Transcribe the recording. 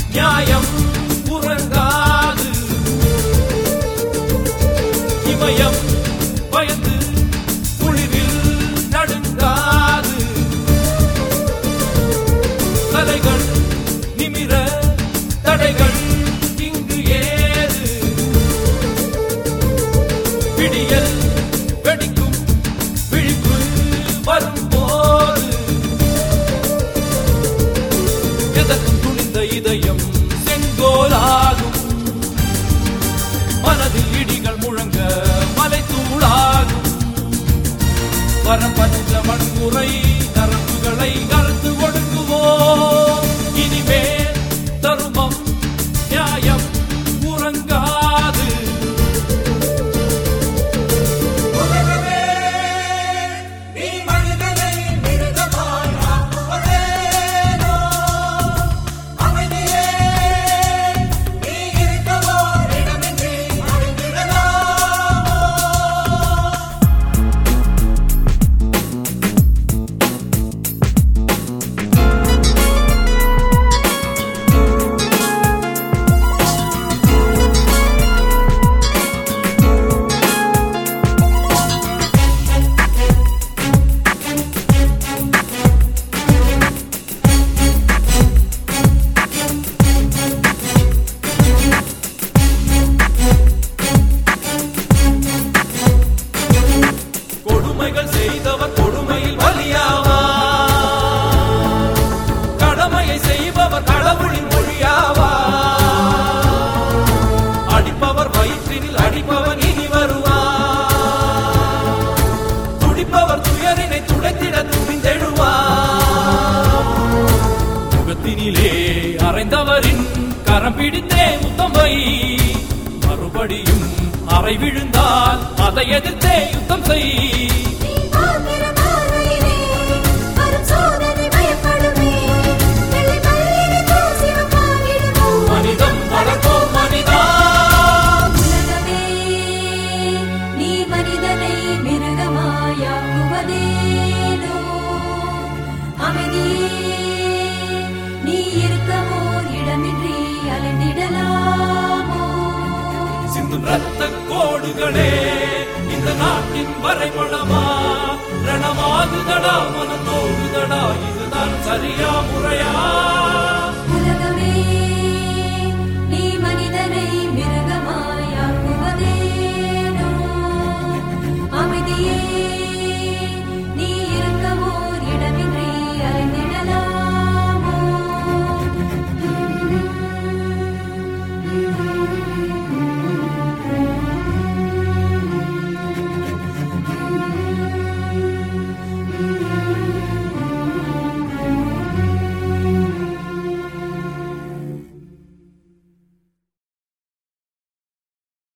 நியாயம் உறங்காது இமயம் பயந்து குளிரில் நடுங்காது தலைகள் நிமிர தடைகள் இங்கு ஏது விடியல் வெடிக்கும் விழிப்பு வரும்போது எதற்கும் துணிந்த இதயம் செங்கோலாகும் மனதில் இடிகள் முழங்க மலை தூளாகும் வரம்பற்ற வன்முறை நரம்புகளை அறுத்து ஒடுக்குவோம் இனிமேல் தருமம் நியாயம் உறங்காது உலகமே நீ மனிதனை மிருகமாய் ஆக்குவதேனோ அமைதியே நீ இருக்கவோ இடமின்றி அழிந்திடலாமோ கொடுமைகள் செய்தவர் கொடுமையில் பலியாவா கடமையை செய்பவர் கடவுளின் மொழியாவா அடிப்பவர் வயிற்றினில் அடிப்பவன் இனி வருவா துடிப்பவர் துயரினை துடைத்திட துணிந்தெழுவா முகத்தினிலே அறைந்தவரின் கரம் பிடித்தே முத்தமை மறுபடியும் அறை விழுந்தால் அதை எதிர்த்தே யுத்தம் செய் நீ பார்க்கிற பார்வையிலே வரும் சோதனை பயப்படுமே வெள்ளை மல்லிகை பூ சிவப்பாகிடுமோ மனிதம் வளர்ப்போம் மனிதா உலகமே நீ மனிதனை மிருகமாயாக்குவதேனோ அமைதியே நீ இருக்கவோ இடமின்றி அலைந்திடலாமோ சிந்தும் ரத்த கோடுகளே இந்த நாட்டின் வரைபடமா ரணமாகுதடா மனம் தோடுதடா இதுதான் சரியா முறையா